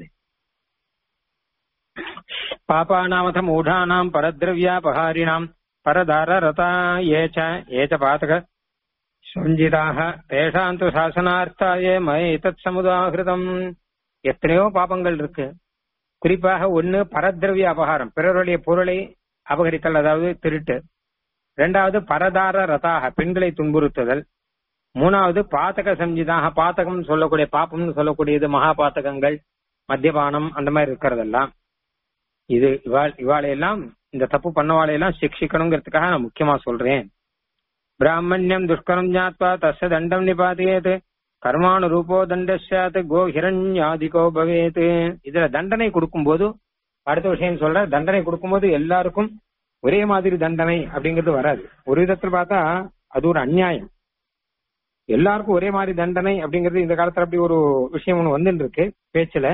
பாபாநாமத மூடானாம் பரத்ரவியாபகாரிணாம் பரதார ரதா ஏச்ச ஏச்ச பாதக சஞ்சிதாக தேஷாம் து சாசனார்த்தாய மய தத் சமுதாகிருதம் எத்தனையோ பாபங்கள் இருக்கு குறிப்பாக ஒண்ணு பரத்ரவிய அபகாரம் பிறருடைய பொருளை அபகரித்தல் அதாவது திருட்டு ரெண்டாவது பரதார ரதாக பெண்களை துன்புறுத்துதல் மூணாவது பாத்தக சம்ஜிதாக பாத்தகம் சொல்லக்கூடிய பாப்பம்னு சொல்லக்கூடியது மகா பாத்தகங்கள் மத்தியபானம் அந்த மாதிரி இருக்கிறதெல்லாம் இது இவாள் இவாளையெல்லாம் இந்த தப்பு பண்ணவாளையெல்லாம் சிக்ஷிக்கணுங்கிறதுக்காக நான் முக்கியமா சொல்றேன் பிராமணியம் துஷ்கரம் ஜாத்வா தஸ்ய தண்டம் நிபாதியேத் கர்மானு ரூபோ தண்டசாத் கோ ஹிரண்யாதிகோ பவேத் இதுல தண்டனை கொடுக்கும்போது அடுத்த விஷயம் சொல்ற தண்டனை கொடுக்கும்போது எல்லாருக்கும் ஒரே மாதிரி தண்டனை அப்படிங்கிறது வராது ஒரு விதத்துல பார்த்தா அது ஒரு அநியாயம் எல்லாருக்கும் ஒரே மாதிரி தண்டனை அப்படிங்கிறது இந்த காலத்துல அப்படி ஒரு விஷயம் ஒண்ணு வந்துட்டு இருக்கு பேச்சுல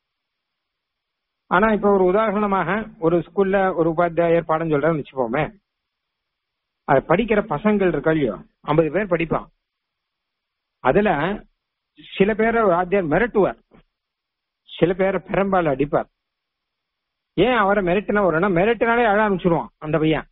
ஆனா இப்ப ஒரு உதாரணமாக ஒரு ஸ்கூல்ல ஒரு உபாத்தியாயர் பாடம் சொல்றேன்னு வச்சுப்போமே அது படிக்கிற பசங்கள் இருக்கா இல்லையோ ஐம்பது பேர் படிப்பான் அதுல சில பேரை வாத்தியார் மிரட்டுவார் சில பேரை பெரும்பாலும் அடிப்பார் ஏன் அவரை மிரட்டினா வரும்னா மிரட்டினாலே அழ ஆரம்பிச்சிருவான் அந்த பையன்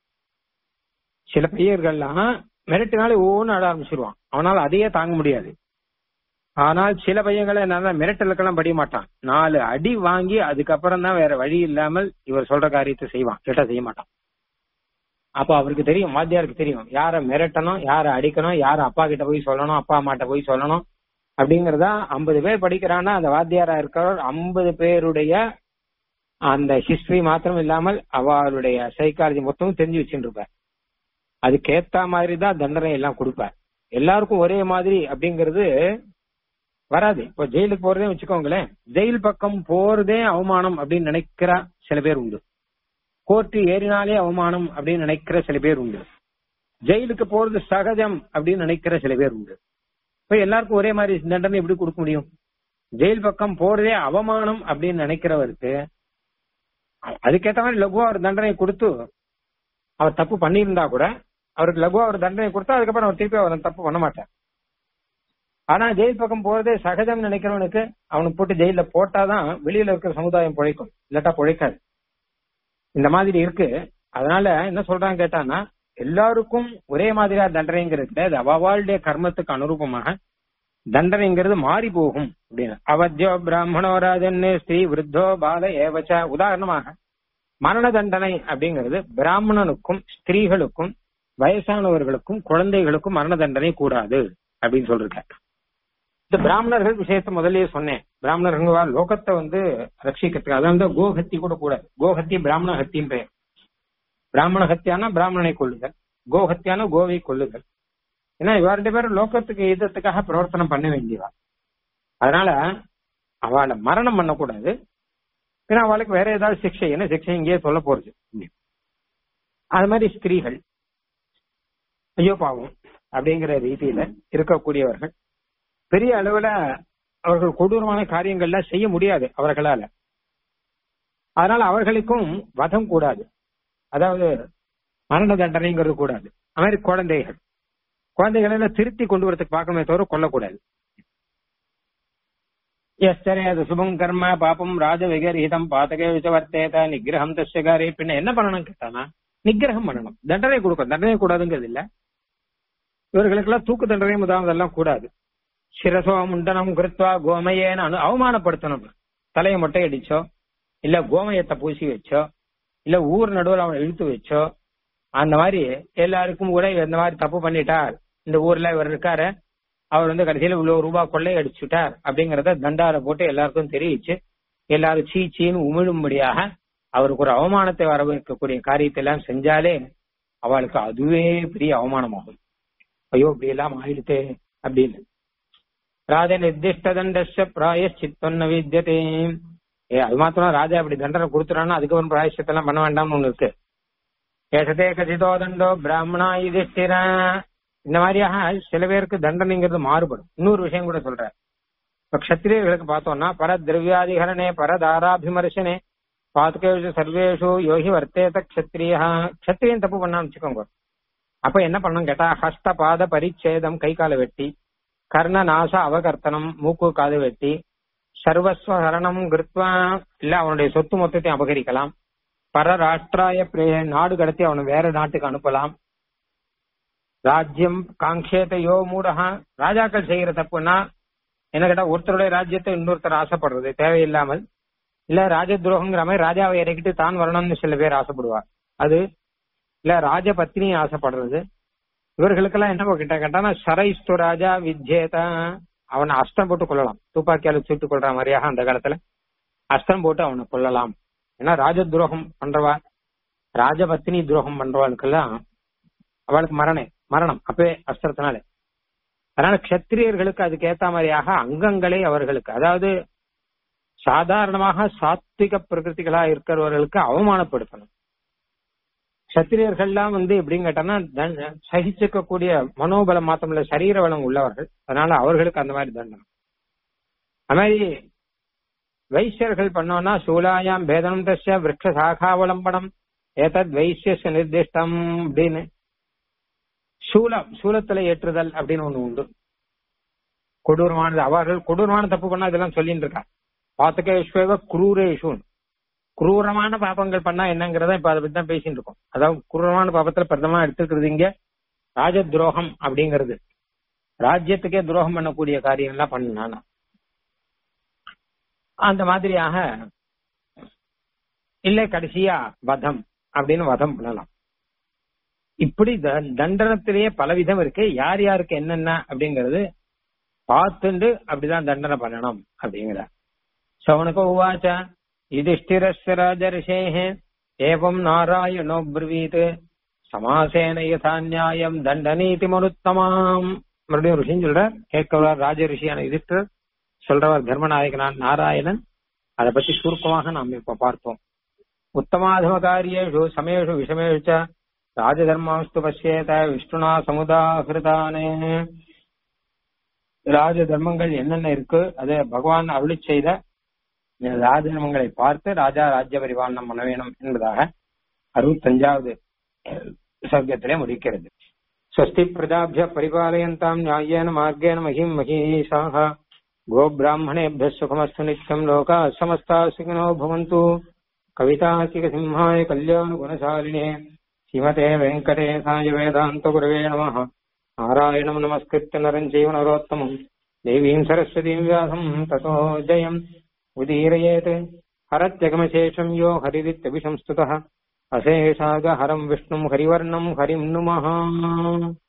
சில பையர்கள்லாம் மிரட்டினாலே ஒவ்வொன்னு அழ ஆரம்பிச்சிருவான் அவனால அதையே தாங்க முடியாது ஆனால் சில பையங்களை என்னன்னா மிரட்டலுக்கெல்லாம் படிய மாட்டான் நாலு அடி வாங்கி அதுக்கப்புறம் தான் வேற வழி இல்லாமல் இவர் சொல்ற காரியத்தை செய்வான் கேட்டா செய்ய மாட்டான் அப்ப அவருக்கு தெரியும் வாத்தியாருக்கு தெரியும் யார மிரட்டணும் யார அடிக்கணும் யார அப்பா கிட்ட போய் சொல்லணும் அப்பா அம்மாட்ட போய் சொல்லணும் அப்படிங்கறதா ஐம்பது பேர் படிக்கிறான்னா அந்த வாத்தியாரா இருக்கிறவர் ஐம்பது பேருடைய அந்த ஹிஸ்டரி மாத்திரம் இல்லாமல் அவளுடைய சைக்காலஜி மொத்தமும் தெரிஞ்சு வச்சுட்டு இருப்பார் அதுக்கேத்த மாதிரி தான் தண்டனை எல்லாம் கொடுப்பார் எல்லாருக்கும் ஒரே மாதிரி அப்படிங்கிறது வராது இப்போ ஜெயிலுக்கு போறதே வச்சுக்கோங்களேன் ஜெயில் பக்கம் போறதே அவமானம் அப்படின்னு நினைக்கிற சில பேர் உண்டு கோர்ட்டு ஏறினாலே அவமானம் அப்படின்னு நினைக்கிற சில பேர் உண்டு ஜெயிலுக்கு போறது சகஜம் அப்படின்னு நினைக்கிற சில பேர் உண்டு இப்ப எல்லாருக்கும் ஒரே மாதிரி தண்டனை எப்படி கொடுக்க முடியும் ஜெயில் பக்கம் போறதே அவமானம் அப்படின்னு நினைக்கிறவருக்கு அதுக்கேற்ற மாதிரி லகுவா ஒரு தண்டனை கொடுத்து அவர் தப்பு பண்ணியிருந்தா கூட அவருக்கு லகுவா ஒரு தண்டனை கொடுத்தா அதுக்கப்புறம் அவர் திருப்பி அவர் தப்பு பண்ண மாட்டார் ஆனா ஜெயில் பக்கம் போறதே சகஜம் நினைக்கிறவனுக்கு அவனுக்கு போட்டு ஜெயில போட்டாதான் வெளியில இருக்கிற சமுதாயம் பிழைக்கும் இல்லாட்டா பிழைக்காது இந்த மாதிரி இருக்கு அதனால என்ன சொல்றாங்க கேட்டானா எல்லாருக்கும் ஒரே மாதிரியா தண்டனைங்கிறது கிடையாது அவளுடைய கர்மத்துக்கு அனுரூபமாக தண்டனைங்கிறது மாறி போகும் அப்படின்னு அவத்தியோ பிராமணோ ராஜன் ஸ்ரீ விருத்தோ பால ஏவச்ச உதாரணமாக மரண தண்டனை அப்படிங்கிறது பிராமணனுக்கும் ஸ்திரீகளுக்கும் வயசானவர்களுக்கும் குழந்தைகளுக்கும் மரண தண்டனை கூடாது அப்படின்னு சொல்லிருக்க இந்த பிராமணர்கள் விஷயத்த முதல்லயே சொன்னேன் பிராமணர்கள் லோகத்தை வந்து ரட்சிக்கிறதுக்கு அதான் வந்து கோஹத்தி கூட கூடாது கோஹத்தி பிராமண ஹத்தியும் பெயர் பிராமண ஹத்தியான பிராமணனை கொள்ளுதல் கோஹத்தியான கோவை கொள்ளுதல் ஏன்னா இவ ரெண்டு பேரும் லோகத்துக்கு யுத்தத்துக்காக பிரவர்த்தனம் பண்ண வேண்டியவா அதனால அவளை மரணம் பண்ணக்கூடாது ஏன்னா அவளுக்கு வேற ஏதாவது சிக்ஷை என்ன சிக்ஷை இங்கேயே சொல்ல போறது அது மாதிரி ஸ்திரீகள் ஐயோ பாவம் அப்படிங்கிற ரீதியில இருக்கக்கூடியவர்கள் பெரிய அளவுல அவர்கள் கொடூரமான காரியங்கள்லாம் செய்ய முடியாது அவர்களால அதனால அவர்களுக்கும் வதம் கூடாது அதாவது மரண தண்டனைங்கிறது கூடாது அது மாதிரி குழந்தைகள் குழந்தைகளை எல்லாம் திருத்தி கொண்டு வரதுக்கு பார்க்கணுமே தவிர கொல்லக்கூடாது எஸ்டரேது சுபம் கர்ம பாபம் ராஜ விகரீதம் பாத்தகே விசவர்த்தேத நிகிரகம் தஸ்யகாரி பின்ன என்ன பண்ணணும் கேட்டானா நிகிரகம் பண்ணணும் தண்டனை கொடுக்கணும் தண்டனை கூடாதுங்கிறது இல்ல இவர்களுக்கெல்லாம் தூக்கு தண்டனை முதலாவதெல்லாம் கூடாது சிரசோ முண்டனம் கிருத்வா கோமயேன்னு அனு அவமானப்படுத்தணும் தலையை மொட்டை அடிச்சோ இல்ல கோமயத்தை பூசி வச்சோ இல்ல ஊர் நடுவில் அவனை இழுத்து வச்சோ அந்த மாதிரி எல்லாருக்கும் கூட இந்த மாதிரி தப்பு பண்ணிட்டார் இந்த ஊர்ல இவர் இருக்காரு அவர் வந்து கடைசியில இவ்வளவு ரூபாய் கொள்ளை அடிச்சுட்டார் அப்படிங்கறத தண்டார போட்டு எல்லாருக்கும் தெரிவிச்சு எல்லாரும் சீ சீன்னு உமிழும்படியாக அவருக்கு ஒரு அவமானத்தை வரவேற்கக்கூடிய காரியத்தை எல்லாம் செஞ்சாலே அவளுக்கு அதுவே பெரிய அவமானமாகும் ஐயோ இப்படி எல்லாம் ஆயிடுத்தே அப்படின்னு ராஜ நிர்திஷ்ட தண்டஸ்ய பிராயச்சித்தொன்ன வித்தியதே ஏ அது மாத்திரம் ராஜா அப்படி தண்டனை கொடுத்துறான்னா அதுக்கப்புறம் பிராயசித்தெல்லாம் பண்ண வேண்டாம்னு ஒண்ணு இருக்கு ஏஷதே கதிதோ தண்டோ பிராமணா யுதிஷ்டிர இந்த மாதிரியாக சில பேருக்கு தண்டனைங்கிறது மாறுபடும் இன்னொரு விஷயம் கூட சொல்றேன் இப்ப கஷத்திரியர்களுக்கு பார்த்தோம்னா பர திரவியாதிகரணே பரதாராபிமர்சனே பாத்துகேஷு சர்வேஷு யோகி வர்த்தேத கஷத்திரியா கஷத்திரியன் தப்பு பண்ணான்னு வச்சுக்கோங்க அப்ப என்ன பண்ணணும் கேட்டா ஹஸ்த பாத பரிச்சேதம் கை கால வெட்டி கர்ண நாச அவகர்த்தனம் மூக்கு காது வெட்டி சர்வஸ்வ ஹரணம் கிருத்வா இல்ல அவனுடைய சொத்து மொத்தத்தையும் அபகரிக்கலாம் பரராஷ்டிராய பிரே- நாடு கடத்தி அவனை வேற நாட்டுக்கு அனுப்பலாம் ராஜ்யம் காங்கேத யோ மூடஹா ராஜாக்கள் செய்யற தப்புன்னா என்ன கேட்டா ஒருத்தருடைய ராஜ்யத்தை இன்னொருத்தர் ஆசைப்படுறது தேவையில்லாமல் இல்ல ராஜ துரோகங்கிற மாதிரி ராஜாவை இறக்கிட்டு தான் வரணும்னு சில பேர் ஆசைப்படுவார் அது இல்ல ராஜ பத்னி ஆசைப்படுறது இவர்களுக்கெல்லாம் என்ன கிட்ட கேட்டானா சரைஸ்து ராஜா வித்யேதா அவனை அஸ்தம் போட்டு கொள்ளலாம் துப்பாக்கியால சுட்டு கொள்ற மாதிரியாக அந்த காலத்துல அஸ்தம் போட்டு அவனை கொல்லலாம் ஏன்னா ராஜ துரோகம் பண்றவா ராஜபத்தினி துரோகம் பண்றவாளுக்கெல்லாம் அவளுக்கு மரணே மரணம் அப்பவே அஸ்திரத்தினாலே அதனால கஷத்திரியர்களுக்கு அதுக்கு ஏத்த மாதிரியாக அங்கங்களை அவர்களுக்கு அதாவது சாதாரணமாக சாத்விக பிரகிருதிகளா இருக்கிறவர்களுக்கு அவமானப்படுத்தணும் சத்திரியர்கள்லாம் வந்து எப்படின்னு கேட்டோம்னா தண்ட- சகிச்சுக்கக்கூடிய மனோபலம் மாத்திரமில்ல சரீர பலம் உள்ளவர்கள் அதனால அவர்களுக்கு அந்த மாதிரி தண்டனை அது மாதிரி வைசியர்கள் பண்ணோம்னா சூலாயாம் பேதனம் தஸ்ய விரக்ஷ சாகாவலம்பனம் ஏதத் வைசிய நிர்திஷ்டம் அப்படின்னு சூலம் சூலத்துல ஏற்றுதல் அப்படின்னு ஒண்ணு உண்டு கொடூரமானது அவர்கள் கொடூரமான தப்பு பண்ணா இதெல்லாம் சொல்லிட்டு இருக்கா பாத்தகேஸ்வர குரூரேஷு குரூரமான பாபங்கள் பண்ணா என்னங்கிறத இப்ப அதை பத்தி தான் பேசிட்டு இருக்கோம் அதாவது குரூரமான பாபத்துல பிரதமா எடுத்துக்கிறது இங்க ராஜ துரோகம் அப்படிங்கிறது ராஜ்யத்துக்கே துரோகம் பண்ணக்கூடிய காரியம் எல்லாம் பண்ணானா அந்த மாதிரியாக இல்ல கடைசியா வதம் அப்படின்னு வதம் பண்ணலாம் இப்படி த- தண்டனத்திலேயே பலவிதம் இருக்கு யார் யாருக்கு என்னென்ன அப்படிங்கறது பார்த்துண்டு அப்படிதான் தண்டனை பண்ணணும் அப்படிங்கிற சவனுக்கு உவாச்ச யுதிஷ்டிரஸ்ய ராஜரிஷேः ஏவம் நாராயணோ பிரவீத் சமாசேன யதா நியாயம் தண்டநீதி மனுத்தமாம் மறுபடியும் ரிஷின்னு சொல்ற கேட்கவர் ராஜ ரிஷியான யுதிஷ்டர் சொல்றவர் தர்மநாயகனான் நாராயணன் அதை பத்தி சுருக்கமாக நாம் இப்ப பார்த்தோம் உத்தமாதம காரியேஷு சமேஷு விஷமேஷு ச ராஜதர்மாஸ்து பசியேத விஷ்ணுனா சமுதாகிருதானே ராஜ தர்மங்கள் என்னென்ன இருக்கு அதை பகவான் அருளி செய்த இந்த ராஜ தர்மங்களை பார்த்து ராஜா ராஜ்ய பரிபாலனம் பண்ண வேணும் என்பதாக அறுபத்தஞ்சாவது சர்க்கத்திலே முடிக்கிறது ஸ்வஸ்தி பிரஜாபிய பரிபாலயந்தாம் நியாயேன மார்கேண மகிம் மகீஷாக गोब्राह्मणेभ्यः सुखमस्तु नित्यम् लोकाः समस्ताः सुखिनो भवन्तु कविताकिकसिंहाय कल्याणगुणशालिने श्रीमते वेङ्कटेशाय वेदान्तगुरवे नमः नारायणम् नमस्कृत्य नरम् चैव नरोत्तमम् देवीम् सरस्वतीम् व्यासम् ततो जयम् उदीरयेत् हरत्यगमशेषम् यो हरिरित्यभिसंस्तुतः अशेषागहरम् विष्णुम् हरिवर्णम् हरिम् नुमः